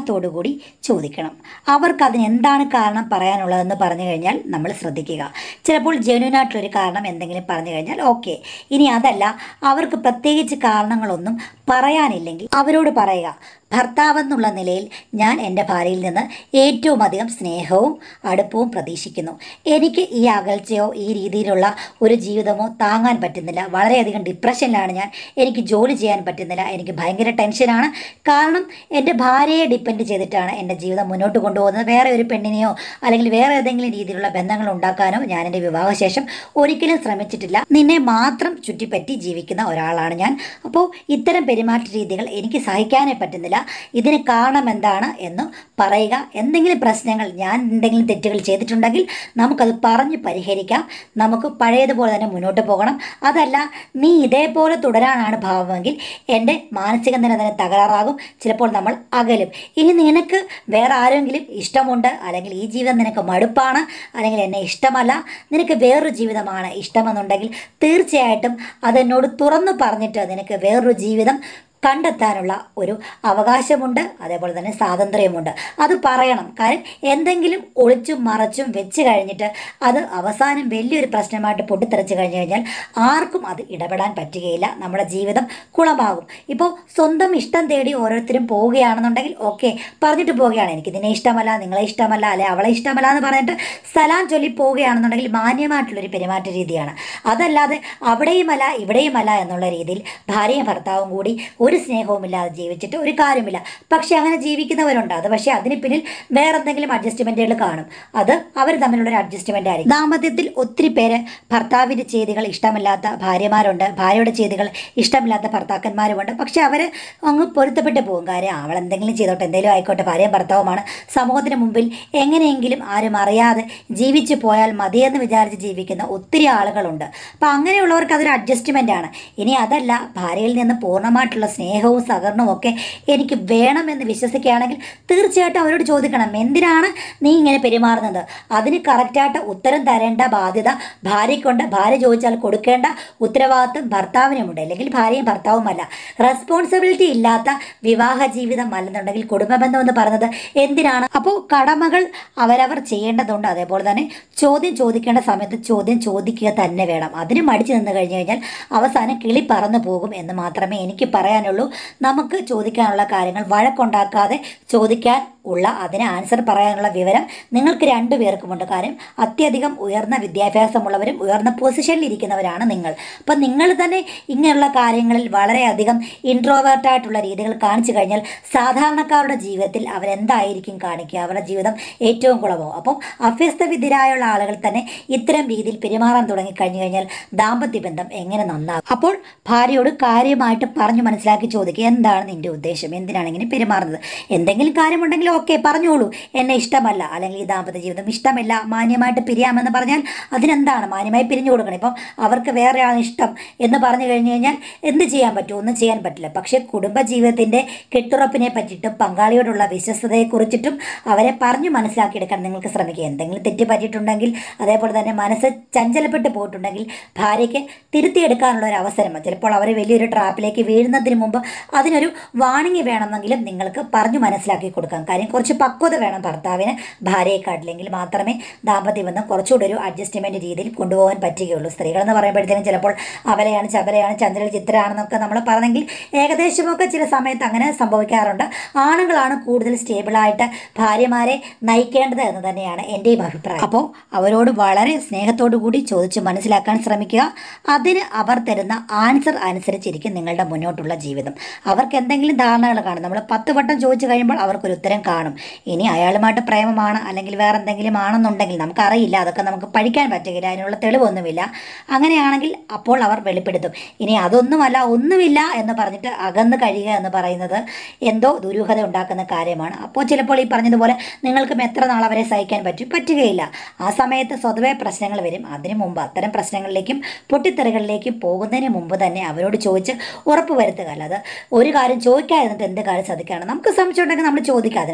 സ്നേഹത്തോടു കൂടി ചോദിക്കണം അവർക്ക് അതിന് എന്താണ് കാരണം പറയാനുള്ളതെന്ന് പറഞ്ഞു കഴിഞ്ഞാൽ നമ്മൾ ശ്രദ്ധിക്കുക ചിലപ്പോൾ ജെന്യൂനായിട്ടുള്ളൊരു കാരണം എന്തെങ്കിലും പറഞ്ഞു കഴിഞ്ഞാൽ ഓക്കെ ഇനി അതല്ല അവർക്ക് പ്രത്യേകിച്ച് കാരണങ്ങളൊന്നും പറയാനില്ലെങ്കിൽ അവരോട് പറയുക ഭർത്താവെന്നുള്ള നിലയിൽ ഞാൻ എൻ്റെ ഭാര്യയിൽ നിന്ന് ഏറ്റവും അധികം സ്നേഹവും അടുപ്പവും പ്രതീക്ഷിക്കുന്നു എനിക്ക് ഈ അകൽച്ചയോ ഈ രീതിയിലുള്ള ഒരു ജീവിതമോ താങ്ങാൻ പറ്റുന്നില്ല വളരെയധികം ഡിപ്രഷനിലാണ് ഞാൻ എനിക്ക് ജോലി ചെയ്യാൻ പറ്റുന്നില്ല എനിക്ക് ഭയങ്കര ടെൻഷനാണ് കാരണം എൻ്റെ ഭാര്യയെ ഡിപ്പെൻഡ് ചെയ്തിട്ടാണ് എൻ്റെ ജീവിതം മുന്നോട്ട് കൊണ്ടുപോകുന്നത് വേറെ ഒരു പെണ്ണിനെയോ അല്ലെങ്കിൽ വേറെ ഏതെങ്കിലും രീതിയിലുള്ള ബന്ധങ്ങൾ ഉണ്ടാക്കാനോ ഞാൻ എൻ്റെ വിവാഹശേഷം ഒരിക്കലും ശ്രമിച്ചിട്ടില്ല നിന്നെ മാത്രം ചുറ്റിപ്പറ്റി ജീവിക്കുന്ന ഒരാളാണ് ഞാൻ അപ്പോൾ ഇത്തരം പെരുമാറ്റ രീതികൾ എനിക്ക് സഹിക്കാനേ പറ്റുന്നില്ല ഇതിന് കാരണം എന്താണ് എന്ന് പറയുക എന്തെങ്കിലും പ്രശ്നങ്ങൾ ഞാൻ എന്തെങ്കിലും തെറ്റുകൾ ചെയ്തിട്ടുണ്ടെങ്കിൽ നമുക്കത് പറഞ്ഞ് പരിഹരിക്കാം നമുക്ക് പഴയതുപോലെ തന്നെ മുന്നോട്ട് പോകണം അതല്ല നീ ഇതേപോലെ തുടരാനാണ് ഭാവമെങ്കിൽ എൻ്റെ മാനസിക നില തന്നെ തകരാറാകും ചിലപ്പോൾ നമ്മൾ അകലും ഇനി നിനക്ക് വേറെ ആരെങ്കിലും ഇഷ്ടമുണ്ട് അല്ലെങ്കിൽ ഈ ജീവിതം നിനക്ക് മടുപ്പാണ് അല്ലെങ്കിൽ എന്നെ ഇഷ്ടമല്ല നിനക്ക് വേറൊരു ജീവിതമാണ് ഇഷ്ടമെന്നുണ്ടെങ്കിൽ തീർച്ചയായിട്ടും അതെന്നോട് തുറന്നു പറഞ്ഞിട്ട് നിനക്ക് വേറൊരു ജീവിതം കണ്ടെത്താനുള്ള ഒരു അവകാശമുണ്ട് അതേപോലെ തന്നെ സ്വാതന്ത്ര്യമുണ്ട് അത് പറയണം കാര്യം എന്തെങ്കിലും ഒളിച്ചും മറച്ചും വെച്ച് കഴിഞ്ഞിട്ട് അത് അവസാനം വലിയൊരു പ്രശ്നമായിട്ട് പൊട്ടിത്തെറിച്ച് കഴിഞ്ഞു കഴിഞ്ഞാൽ ആർക്കും അത് ഇടപെടാൻ പറ്റുകയില്ല നമ്മുടെ ജീവിതം കുളമാകും ഇപ്പോൾ സ്വന്തം ഇഷ്ടം തേടി ഓരോരുത്തരും പോവുകയാണെന്നുണ്ടെങ്കിൽ ഓക്കെ പറഞ്ഞിട്ട് പോവുകയാണ് എനിക്ക് ഇതിനെ ഇഷ്ടമല്ല നിങ്ങളെ ഇഷ്ടമല്ല അല്ലെ അവളെ ഇഷ്ടമല്ല എന്ന് പറഞ്ഞിട്ട് സലാം ചൊല്ലി പോവുകയാണെന്നുണ്ടെങ്കിൽ മാന്യമായിട്ടുള്ളൊരു പെരുമാറ്റ രീതിയാണ് അതല്ലാതെ അവിടെയുമല്ല ഇവിടെയുമല്ല എന്നുള്ള രീതിയിൽ ഭാര്യയും ഭർത്താവും കൂടി ഒരു സ്നേഹവുമില്ലാതെ ജീവിച്ചിട്ട് ഒരു കാര്യമില്ല പക്ഷെ അങ്ങനെ ജീവിക്കുന്നവരുണ്ട് അത് പക്ഷേ അതിന് പിന്നിൽ വേറെ എന്തെങ്കിലും അഡ്ജസ്റ്റ്മെൻറ്റുകൾ കാണും അത് അവർ തമ്മിലുള്ള ഒരു അഡ്ജസ്റ്റ്മെൻ്റ് ആയിരിക്കും ദാമ്പത്യത്തിൽ ഒത്തിരി പേര് ഭർത്താവിൻ്റെ ചെയ്തികൾ ഇഷ്ടമില്ലാത്ത ഭാര്യമാരുണ്ട് ഭാര്യയുടെ ചെയ്തികൾ ഇഷ്ടമില്ലാത്ത ഭർത്താക്കന്മാരുമുണ്ട് പക്ഷെ അവർ അങ്ങ് പൊരുത്തപ്പെട്ട് പോകും കാര്യം അവൾ എന്തെങ്കിലും ചെയ്തോട്ടെ എന്തെങ്കിലും ആയിക്കോട്ടെ ഭാര്യയും ഭർത്താവുമാണ് സമൂഹത്തിന് മുമ്പിൽ എങ്ങനെയെങ്കിലും ആരും അറിയാതെ ജീവിച്ചു പോയാൽ മതിയെന്ന് വിചാരിച്ച് ജീവിക്കുന്ന ഒത്തിരി ആളുകളുണ്ട് അപ്പം അങ്ങനെയുള്ളവർക്ക് അതൊരു അഡ്ജസ്റ്റ്മെൻ്റ് ആണ് ഇനി അതല്ല ഭാര്യയിൽ നിന്ന് പൂർണ്ണമായിട്ടുള്ള സ്നേഹവും സഹകരണവും ഒക്കെ എനിക്ക് വേണമെന്ന് വിശ്വസിക്കുകയാണെങ്കിൽ തീർച്ചയായിട്ടും അവരോട് ചോദിക്കണം എന്തിനാണ് നീ ഇങ്ങനെ പെരുമാറുന്നത് അതിന് കറക്റ്റായിട്ട് ഉത്തരം തരേണ്ട ബാധ്യത ഭാര്യയ്ക്കുണ്ട് ഭാര്യ ചോദിച്ചാൽ കൊടുക്കേണ്ട ഉത്തരവാദിത്വം ഭർത്താവിനുമുണ്ട് അല്ലെങ്കിൽ ഭാര്യയും ഭർത്താവുമല്ല റെസ്പോൺസിബിലിറ്റി ഇല്ലാത്ത വിവാഹ ജീവിതം അല്ലെന്നുണ്ടെങ്കിൽ കുടുംബബന്ധം എന്ന് പറയുന്നത് എന്തിനാണ് അപ്പോൾ കടമകൾ അവരവർ ചെയ്യേണ്ടതുണ്ട് അതേപോലെ തന്നെ ചോദ്യം ചോദിക്കേണ്ട സമയത്ത് ചോദ്യം ചോദിക്കുക തന്നെ വേണം അതിന് മടിച്ചു നിന്ന് കഴിഞ്ഞു കഴിഞ്ഞാൽ അവസാനം കിളി പറന്നു പോകും എന്ന് മാത്രമേ എനിക്ക് പറയാനുള്ളൂ നമുക്ക് ചോദിക്കാനുള്ള കാര്യങ്ങൾ വഴക്കുണ്ടാക്കാതെ ചോദിക്കാൻ ഉള്ള അതിന് ആൻസർ പറയാനുള്ള വിവരം നിങ്ങൾക്ക് രണ്ടു പേർക്കുമുണ്ട് കാര്യം അത്യധികം ഉയർന്ന വിദ്യാഭ്യാസമുള്ളവരും ഉയർന്ന പൊസിഷനിൽ ഇരിക്കുന്നവരാണ് നിങ്ങൾ അപ്പം നിങ്ങൾ തന്നെ ഇങ്ങനെയുള്ള കാര്യങ്ങളിൽ വളരെയധികം ഇൻട്രോവേർട്ടായിട്ടുള്ള രീതികൾ കാണിച്ചു കഴിഞ്ഞാൽ സാധാരണക്കാരുടെ ജീവിതത്തിൽ അവരെന്തായിരിക്കും കാണിക്കുക അവരുടെ ജീവിതം ഏറ്റവും കുളമാവും അപ്പം അഭ്യസ്ത വിദ്യരായുള്ള ആളുകൾ തന്നെ ഇത്തരം രീതിയിൽ പെരുമാറാൻ തുടങ്ങി കഴിഞ്ഞു കഴിഞ്ഞാൽ ദാമ്പത്യ ബന്ധം എങ്ങനെ നന്നാകും അപ്പോൾ ഭാര്യയോട് കാര്യമായിട്ട് പറഞ്ഞു മനസ്സിലാക്കി ചോദിക്കുക എന്താണ് നിന്റെ ഉദ്ദേശം എന്തിനാണ് ഇങ്ങനെ പെരുമാറുന്നത് എന്തെങ്കിലും കാര്യമുണ്ടെങ്കിൽ ഓക്കെ പറഞ്ഞോളൂ എന്നെ ഇഷ്ടമല്ല അല്ലെങ്കിൽ ഈ ദാമ്പത്യ ജീവിതം ഇഷ്ടമല്ല മാന്യമായിട്ട് പിരിയാമെന്ന് പറഞ്ഞാൽ അതിനെന്താണ് മാന്യമായി പിരിഞ്ഞു കൊടുക്കണം ഇപ്പം അവർക്ക് വേറെ ആൾ ഇഷ്ടം എന്ന് പറഞ്ഞു കഴിഞ്ഞു കഴിഞ്ഞാൽ എന്ത് ചെയ്യാൻ പറ്റും ഒന്നും ചെയ്യാൻ പറ്റില്ല പക്ഷേ കുടുംബ ജീവിതത്തിൻ്റെ കെട്ടുറപ്പിനെ പറ്റിയിട്ടും പങ്കാളിയോടുള്ള വിശ്വസ്തതയെക്കുറിച്ചിട്ടും അവരെ പറഞ്ഞു മനസ്സിലാക്കിയെടുക്കാൻ നിങ്ങൾക്ക് ശ്രമിക്കുക എന്തെങ്കിലും തെറ്റ് പറ്റിയിട്ടുണ്ടെങ്കിൽ അതേപോലെ തന്നെ മനസ്സ് ചഞ്ചലപ്പെട്ട് പോയിട്ടുണ്ടെങ്കിൽ ഭാര്യയ്ക്ക് തിരുത്തിയെടുക്കാനുള്ള ഒരു അവസരം ചിലപ്പോൾ അവർ വലിയൊരു ട്രാപ്പിലേക്ക് വീഴുന്നതിന് മുമ്പ് അതിനൊരു വാണിംഗ് വേണമെന്നെങ്കിലും നിങ്ങൾക്ക് പറഞ്ഞു മനസ്സിലാക്കി കൊടുക്കാം കാര്യം കുറച്ച് പക്വത വേണം ഭർത്താവിന് ഭാര്യയെക്കാട്ടില്ലെങ്കിൽ മാത്രമേ ദാമ്പത്യ ബന്ധം കുറച്ചുകൂടി ഒരു അഡ്ജസ്റ്റ്മെൻറ്റ് രീതിയിൽ കൊണ്ടുപോകാൻ പറ്റുകയുള്ളൂ സ്ത്രീകളെന്ന് പറയുമ്പോഴത്തേനും ചിലപ്പോൾ അവലയാണ് ചപലയാണ് ചന്ദ്രൽ ചിത്രമാണെന്നൊക്കെ നമ്മൾ പറഞ്ഞെങ്കിൽ ഏകദേശമൊക്കെ ചില സമയത്ത് അങ്ങനെ സംഭവിക്കാറുണ്ട് ആണുങ്ങളാണ് കൂടുതൽ സ്റ്റേബിളായിട്ട് ഭാര്യമാരെ നയിക്കേണ്ടത് എന്ന് തന്നെയാണ് എൻ്റെയും അഭിപ്രായം അപ്പോൾ അവരോട് വളരെ സ്നേഹത്തോടു കൂടി ചോദിച്ച് മനസ്സിലാക്കാൻ ശ്രമിക്കുക അതിന് അവർ തരുന്ന ആൻസർ അനുസരിച്ചിരിക്കും നിങ്ങളുടെ മുന്നോട്ടുള്ള ജീവിതം അവർക്ക് എന്തെങ്കിലും ധാരണകൾ കാണും നമ്മൾ പത്ത് വട്ടം ചോദിച്ചു കഴിയുമ്പോൾ അവർക്കൊരു ഉത്തരം കാണും ഇനി അയാളുമായിട്ട് പ്രേമമാണ് അല്ലെങ്കിൽ വേറെ എന്തെങ്കിലും ആണെന്നുണ്ടെങ്കിൽ നമുക്കറിയില്ല അതൊക്കെ നമുക്ക് പഠിക്കാൻ പറ്റുകയില്ല അതിനുള്ള തെളിവൊന്നുമില്ല അങ്ങനെയാണെങ്കിൽ അപ്പോൾ അവർ വെളിപ്പെടുത്തും ഇനി അതൊന്നുമല്ല ഒന്നുമില്ല എന്ന് പറഞ്ഞിട്ട് അകന്ന് കഴിയുക എന്ന് പറയുന്നത് എന്തോ ദുരൂഹത ഉണ്ടാക്കുന്ന കാര്യമാണ് അപ്പോൾ ചിലപ്പോൾ ഈ പറഞ്ഞതുപോലെ നിങ്ങൾക്കും എത്ര നാൾ അവരെ സഹിക്കാൻ പറ്റും പറ്റുകയില്ല ആ സമയത്ത് സ്വതവേ പ്രശ്നങ്ങൾ വരും അതിനു മുമ്പ് അത്തരം പ്രശ്നങ്ങളിലേക്കും പൊട്ടിത്തെറികളിലേക്കും പോകുന്നതിന് മുമ്പ് തന്നെ അവരോട് ചോദിച്ച് ഉറപ്പ് വരുത്തുക അല്ലാതെ ഒരു കാര്യം ചോദിക്കാതിരുന്നിട്ട് എന്ത് കാര്യം സാധിക്കുകയാണ് നമുക്ക് സംശയമുണ്ടെങ്കിൽ നമ്മൾ ചോദിക്കുക അതിനല്ല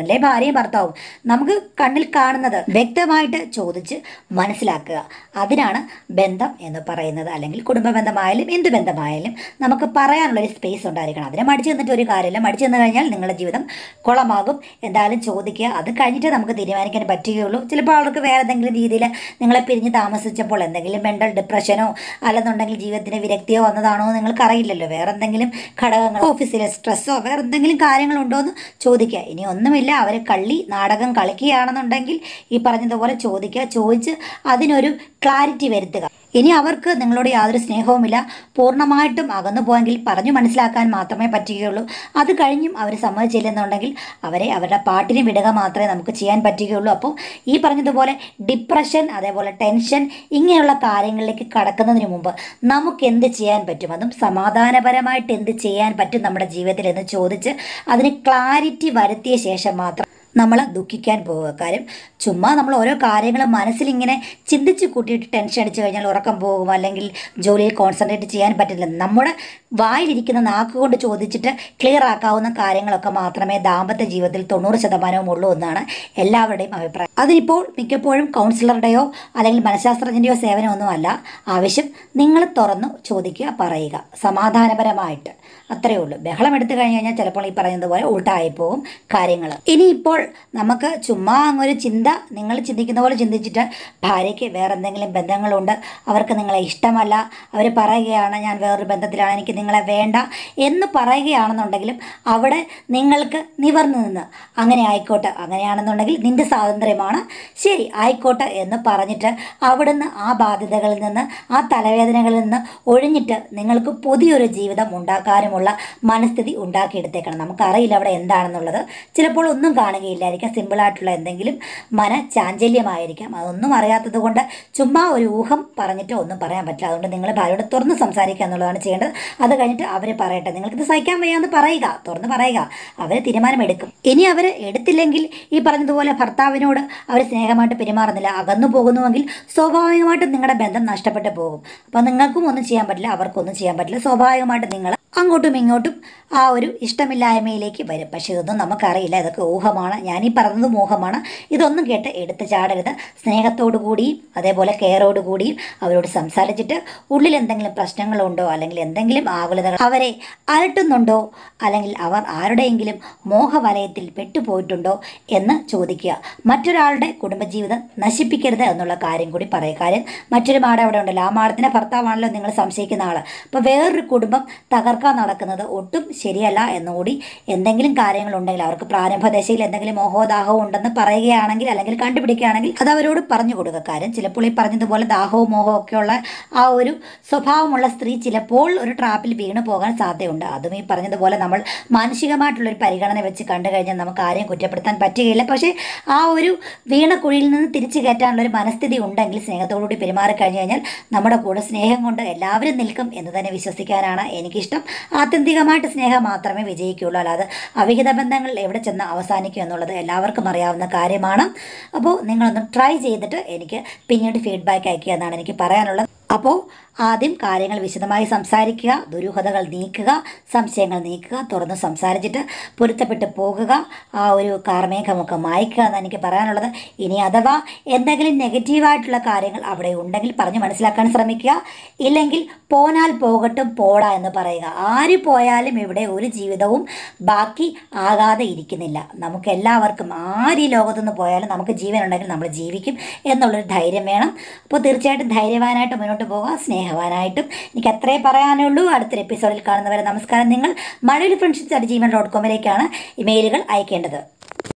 അല്ലേ ഭാര്യയും ഭർത്താവും നമുക്ക് കണ്ണിൽ കാണുന്നത് വ്യക്തമായിട്ട് ചോദിച്ച് മനസ്സിലാക്കുക അതിനാണ് ബന്ധം എന്ന് പറയുന്നത് അല്ലെങ്കിൽ കുടുംബ ബന്ധമായാലും എന്ത് ബന്ധമായാലും നമുക്ക് പറയാനുള്ള ഒരു സ്പേസ് ഉണ്ടായിരിക്കണം അതിനെ മടിച്ചു നിന്നിട്ട് ഒരു കാര്യമില്ല മടിച്ചു നിന്ന് കഴിഞ്ഞാൽ നിങ്ങളുടെ ജീവിതം കുളമാകും എന്തായാലും ചോദിക്കുക അത് കഴിഞ്ഞിട്ട് നമുക്ക് തീരുമാനിക്കാൻ പറ്റുകയുള്ളൂ ചിലപ്പോൾ അവർക്ക് വേറെ എന്തെങ്കിലും രീതിയിൽ നിങ്ങളെ പിരിഞ്ഞ് താമസിച്ചപ്പോൾ എന്തെങ്കിലും മെൻ്റൽ ഡിപ്രഷനോ അല്ലെന്നുണ്ടെങ്കിൽ ജീവിതത്തിന് വിരക്തിയോ വന്നതാണോ എന്ന് നിങ്ങൾക്ക് അറിയില്ലല്ലോ വേറെ എന്തെങ്കിലും ഘടകങ്ങൾ ഓഫീസിലെ സ്ട്രെസ്സോ വേറെ എന്തെങ്കിലും കാര്യങ്ങളുണ്ടോ എന്ന് ചോദിക്കുക ഇനി ഒന്നുമില്ല അവർ കള്ളി നാടകം കളിക്കുകയാണെന്നുണ്ടെങ്കിൽ ഈ പറഞ്ഞതുപോലെ ചോദിക്കുക ചോദിച്ച് അതിനൊരു ക്ലാരിറ്റി വരുത്തുക ഇനി അവർക്ക് നിങ്ങളോട് യാതൊരു സ്നേഹവുമില്ല പൂർണ്ണമായിട്ടും അകന്നു പോയെങ്കിൽ പറഞ്ഞു മനസ്സിലാക്കാൻ മാത്രമേ പറ്റുകയുള്ളൂ അത് കഴിഞ്ഞും അവർ സമ്മതിച്ചില്ലെന്നുണ്ടെങ്കിൽ അവരെ അവരുടെ പാട്ടിന് വിടുക മാത്രമേ നമുക്ക് ചെയ്യാൻ പറ്റുകയുള്ളൂ അപ്പോൾ ഈ പറഞ്ഞതുപോലെ ഡിപ്രഷൻ അതേപോലെ ടെൻഷൻ ഇങ്ങനെയുള്ള കാര്യങ്ങളിലേക്ക് കടക്കുന്നതിന് മുമ്പ് നമുക്ക് എന്ത് ചെയ്യാൻ പറ്റും അതും സമാധാനപരമായിട്ട് എന്ത് ചെയ്യാൻ പറ്റും നമ്മുടെ ജീവിതത്തിൽ എന്ന് ചോദിച്ച് അതിന് ക്ലാരിറ്റി വരുത്തിയ ശേഷം മാത്രം നമ്മൾ ദുഃഖിക്കാൻ പോവുക കാര്യം ചുമ്മാ നമ്മൾ ഓരോ കാര്യങ്ങളും മനസ്സിലിങ്ങനെ ചിന്തിച്ച് കൂട്ടിയിട്ട് ടെൻഷൻ അടിച്ചു കഴിഞ്ഞാൽ ഉറക്കം പോകും അല്ലെങ്കിൽ ജോലിയിൽ കോൺസെൻട്രേറ്റ് ചെയ്യാൻ പറ്റില്ല നമ്മുടെ വായിലിരിക്കുന്ന നാക്കുകൊണ്ട് ചോദിച്ചിട്ട് ക്ലിയർ ആക്കാവുന്ന കാര്യങ്ങളൊക്കെ മാത്രമേ ദാമ്പത്യ ജീവിതത്തിൽ തൊണ്ണൂറ് ശതമാനവും ഉള്ളൂ എന്നാണ് എല്ലാവരുടെയും അഭിപ്രായം അതിനിപ്പോൾ മിക്കപ്പോഴും കൗൺസിലറുടെയോ അല്ലെങ്കിൽ മനഃശാസ്ത്രജ്ഞൻ്റെയോ സേവനമൊന്നും അല്ല ആവശ്യം നിങ്ങൾ തുറന്നു ചോദിക്കുക പറയുക സമാധാനപരമായിട്ട് അത്രയേ ഉള്ളൂ ബഹളം എടുത്തു കഴിഞ്ഞ് കഴിഞ്ഞാൽ ചിലപ്പോൾ ഈ പറയുന്നതുപോലെ ഉൾട്ടായി പോകും കാര്യങ്ങൾ ഇനിയിപ്പോൾ നമുക്ക് ചുമ്മാ അങ്ങൊരു ചിന്ത നിങ്ങൾ ചിന്തിക്കുന്ന പോലെ ചിന്തിച്ചിട്ട് ഭാര്യയ്ക്ക് വേറെ എന്തെങ്കിലും ബന്ധങ്ങളുണ്ട് അവർക്ക് നിങ്ങളെ ഇഷ്ടമല്ല അവർ പറയുകയാണ് ഞാൻ വേറൊരു ബന്ധത്തിലാണ് എനിക്ക് നിങ്ങളെ വേണ്ട എന്ന് പറയുകയാണെന്നുണ്ടെങ്കിലും അവിടെ നിങ്ങൾക്ക് നിവർന്നു നിന്ന് അങ്ങനെ ആയിക്കോട്ടെ അങ്ങനെയാണെന്നുണ്ടെങ്കിൽ നിന്റെ സ്വാതന്ത്ര്യമാണ് ശരി ആയിക്കോട്ടെ എന്ന് പറഞ്ഞിട്ട് അവിടുന്ന് ആ ബാധ്യതകളിൽ നിന്ന് ആ തലവേദനകളിൽ നിന്ന് ഒഴിഞ്ഞിട്ട് നിങ്ങൾക്ക് പുതിയൊരു ജീവിതം ഉണ്ടാക്കാനുമുള്ള മനസ്ഥിതി ഉണ്ടാക്കിയെടുത്തേക്കണം നമുക്കറിയില്ല അവിടെ എന്താണെന്നുള്ളത് ചിലപ്പോൾ ഒന്നും കാണുകയില്ലായിരിക്കാം സിമ്പിളായിട്ടുള്ള എന്തെങ്കിലും മന ചാഞ്ചല്യമായിരിക്കാം അതൊന്നും അറിയാത്തത് കൊണ്ട് ചുമ്മാ ഒരു ഊഹം പറഞ്ഞിട്ട് ഒന്നും പറയാൻ പറ്റില്ല അതുകൊണ്ട് നിങ്ങൾ ഭാര്യയോട് തുറന്ന് സംസാരിക്കുക എന്നുള്ളതാണ് ചെയ്യേണ്ടത് അത് കഴിഞ്ഞിട്ട് അവർ പറയട്ടെ നിങ്ങൾക്കിത് സഹിക്കാൻ വയ്യാന്ന് പറയുക തുറന്ന് പറയുക അവർ തീരുമാനമെടുക്കും ഇനി അവർ എടുത്തില്ലെങ്കിൽ ഈ പറഞ്ഞതുപോലെ ഭർത്താവിനോട് അവർ സ്നേഹമായിട്ട് പെരുമാറുന്നില്ല അകന്നു പോകുന്നുവെങ്കിൽ സ്വാഭാവികമായിട്ടും നിങ്ങളുടെ ബന്ധം നഷ്ടപ്പെട്ടു പോകും അപ്പോൾ നിങ്ങൾക്കും ഒന്നും ചെയ്യാൻ പറ്റില്ല അവർക്കൊന്നും ചെയ്യാൻ പറ്റില്ല സ്വാഭാവികമായിട്ട് നിങ്ങൾ അങ്ങോട്ടും ഇങ്ങോട്ടും ആ ഒരു ഇഷ്ടമില്ലായ്മയിലേക്ക് വരും പക്ഷേ ഇതൊന്നും നമുക്കറിയില്ല ഇതൊക്കെ ഊഹമാണ് ഞാനീ പറഞ്ഞത് മോഹമാണ് ഇതൊന്നും കേട്ട് എടുത്ത് ചാടരുത് സ്നേഹത്തോടു കൂടിയും അതേപോലെ കെയറോട് കൂടിയും അവരോട് സംസാരിച്ചിട്ട് ഉള്ളിൽ എന്തെങ്കിലും പ്രശ്നങ്ങളുണ്ടോ അല്ലെങ്കിൽ എന്തെങ്കിലും ആകുലതകൾ അവരെ അലട്ടുന്നുണ്ടോ അല്ലെങ്കിൽ അവർ ആരുടെയെങ്കിലും മോഹവലയത്തിൽ പെട്ടുപോയിട്ടുണ്ടോ എന്ന് ചോദിക്കുക മറ്റൊരാളുടെ കുടുംബജീവിതം നശിപ്പിക്കരുത് എന്നുള്ള കാര്യം കൂടി പറയുക കാര്യം മറ്റൊരു മാട അവിടെ ഉണ്ടല്ലോ ആ മാടത്തിൻ്റെ ഭർത്താവാണല്ലോ നിങ്ങൾ സംശയിക്കുന്ന ആൾ അപ്പോൾ വേറൊരു കുടുംബം തകർക്കാൻ നടക്കുന്നത് ഒട്ടും ശരിയല്ല എന്നുകൂടി എന്തെങ്കിലും കാര്യങ്ങളുണ്ടെങ്കിൽ അവർക്ക് പ്രാരംഭദശയിൽ എന്തെങ്കിലും മോഹോദാഹവും ഉണ്ടെന്ന് പറയുകയാണെങ്കിൽ അല്ലെങ്കിൽ കണ്ടുപിടിക്കുകയാണെങ്കിൽ അത് അവരോട് പറഞ്ഞു കൊടുക്കുക കാര്യം ചിലപ്പോൾ ഈ പറഞ്ഞതുപോലെ ദാഹവും മോഹവും ഒക്കെയുള്ള ആ ഒരു സ്വഭാവമുള്ള സ്ത്രീ ചിലപ്പോൾ ഒരു ട്രാപ്പിൽ വീണു പോകാൻ സാധ്യതയുണ്ട് അതും ഈ പറഞ്ഞതുപോലെ നമ്മൾ മാനസികമായിട്ടുള്ളൊരു പരിഗണന വെച്ച് കണ്ടു കഴിഞ്ഞാൽ നമുക്ക് ആരെയും കുറ്റപ്പെടുത്താൻ പറ്റുകയില്ല പക്ഷേ ആ ഒരു വീണ കുഴിയിൽ നിന്ന് തിരിച്ചു കയറ്റാനുള്ള ഒരു മനസ്ഥിതി ഉണ്ടെങ്കിൽ സ്നേഹത്തോടുകൂടി പെരുമാറി കഴിഞ്ഞു കഴിഞ്ഞാൽ നമ്മുടെ കൂടെ സ്നേഹം കൊണ്ട് എല്ലാവരും നിൽക്കും എന്ന് തന്നെ വിശ്വസിക്കാനാണ് എനിക്കിഷ്ടം ആത്യന്തികമായിട്ട് സ്നേഹം മാത്രമേ വിജയിക്കുകയുള്ളൂ അല്ലാതെ അവിഹിത ബന്ധങ്ങൾ എവിടെ ചെന്ന് അവസാനിക്കും എന്നുള്ളത് എല്ലാവർക്കും അറിയാവുന്ന കാര്യമാണ് അപ്പോൾ നിങ്ങളൊന്ന് ട്രൈ ചെയ്തിട്ട് എനിക്ക് പിന്നീട് ഫീഡ്ബാക്ക് അയക്കുക എന്നാണ് എനിക്ക് പറയാനുള്ളത് അപ്പോൾ ആദ്യം കാര്യങ്ങൾ വിശദമായി സംസാരിക്കുക ദുരൂഹതകൾ നീക്കുക സംശയങ്ങൾ നീക്കുക തുറന്ന് സംസാരിച്ചിട്ട് പൊരുത്തപ്പെട്ട് പോകുക ആ ഒരു കാർമേഘമൊക്കെ മായ്ക്കുക എന്നാണ് എനിക്ക് പറയാനുള്ളത് ഇനി അഥവാ എന്തെങ്കിലും നെഗറ്റീവായിട്ടുള്ള കാര്യങ്ങൾ അവിടെ ഉണ്ടെങ്കിൽ പറഞ്ഞ് മനസ്സിലാക്കാൻ ശ്രമിക്കുക ഇല്ലെങ്കിൽ പോനാൽ പോകട്ടും പോടാ എന്ന് പറയുക ആര് പോയാലും ഇവിടെ ഒരു ജീവിതവും ബാക്കി ആകാതെ ഇരിക്കുന്നില്ല നമുക്ക് എല്ലാവർക്കും ആര് ഈ ലോകത്തുനിന്ന് പോയാലും നമുക്ക് ജീവൻ ഉണ്ടെങ്കിൽ നമ്മൾ ജീവിക്കും എന്നുള്ളൊരു ധൈര്യം വേണം അപ്പോൾ തീർച്ചയായിട്ടും ധൈര്യവാനായിട്ട് മുന്നോട്ട് പോകുക സ്നേഹവാനായിട്ടും എനിക്ക് അത്രേ പറയാനുള്ളൂ അടുത്തൊരു എപ്പിസോഡിൽ കാണുന്നവരെ നമസ്കാരം നിങ്ങൾ മഴയിൽ ഫ്രണ്ട്ഷിപ്സ് അറ്റ് ജിമെയിൽ ഡോട്ട് കോമിലേക്കാണ് ഇമെയിലുകൾ അയക്കേണ്ടത്